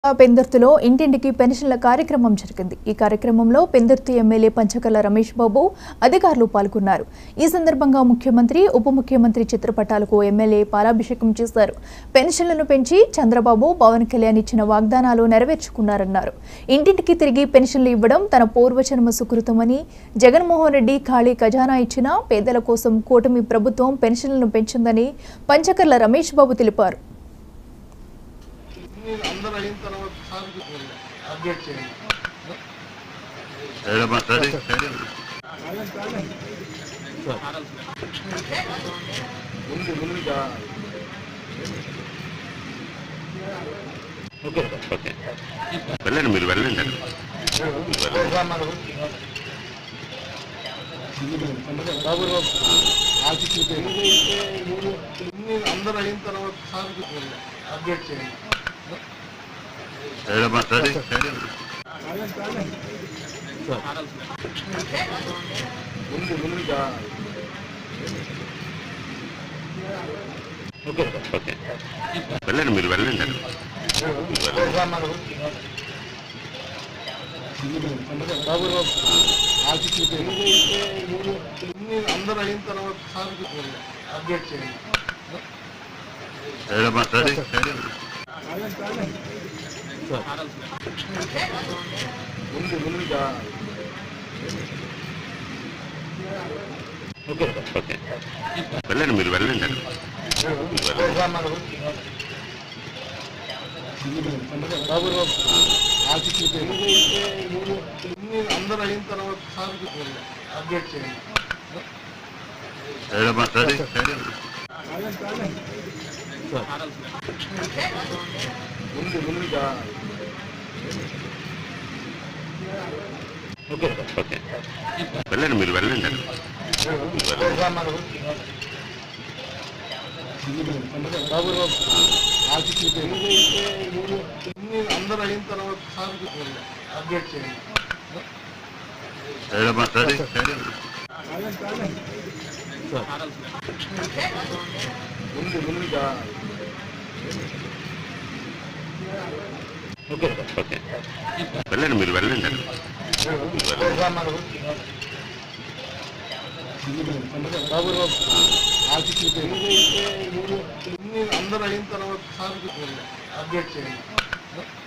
పెందుర్తిలో ఇంటింటికి పెన్షన్ల కార్యక్రమం జరిగింది ఈ కార్యక్రమంలో పెందుర్తి ఎమ్మెల్యే పంచకల్ల రమేష్ బాబు అధికారులు పాల్గొన్నారు ఈ సందర్భంగా ముఖ్యమంత్రి ఉప ముఖ్యమంత్రి చిత్రపటాలకు ఎమ్మెల్యే పాలాభిషేకం చేశారు పెన్షన్లను పెంచి చంద్రబాబు పవన్ కళ్యాణ్ ఇచ్చిన వాగ్దానాలు నెరవేర్చుకున్నారన్నారు ఇంటింటికి తిరిగి పెన్షన్లు ఇవ్వడం తన పూర్వజన్మ సుకృతమని జగన్మోహన్ రెడ్డి ఖాళీ ఖజానా ఇచ్చిన పేదల కోసం కూటమి ప్రభుత్వం పెన్షన్లను పెంచిందని పంచకర్ల రమేష్ బాబు తెలిపారు మీరు అందరూ అయిన తర్వాత సార్కి అప్డేట్ చేయండి ఏడమ్మా సరే సరే ముందు ముందుగా ఓకే ఓకే వెళ్ళండి మీరు వెళ్ళండి బాబు ఆఫీస్కి మీరు అందరూ అయిన తర్వాత సార్కి అప్డేట్ చేయండి ఏడమ్మా సరే సరే ముందు ముందుగా ఓకే ఓకే వెళ్ళండి మీరు వెళ్ళండి బాబు ఆఫీస్కి మీరు అందరూ అయిన తర్వాత సార్కి అప్డేట్ చేయండి ఏడమ్మా సరే సరే ముందు ముందుగా ఓకే ఓకే వెళ్ళండి మీరు వెళ్ళండి బాబు ఆఫీస్కి మీరు అందరూ అయిన తర్వాత సార్కి అప్డేట్ చేయండి ఏడమ్మా సరే సరే ముందు ముందుగా ఓకే ఓకే వెళ్ళండి మీరు వెళ్ళండి బాబు ఆఫీస్కి మీరు అందరూ అయిన తర్వాత సార్కి అప్డేట్ చేయండి ఏడమ్మా సరే సరే ముందు ముందుగా ఓకే ఓకే వెళ్ళండి మీరు వెళ్ళండి బాబు ఆఫీస్కి మీరు అందరూ అయిన తర్వాత సార్కి అప్డేట్ చేయండి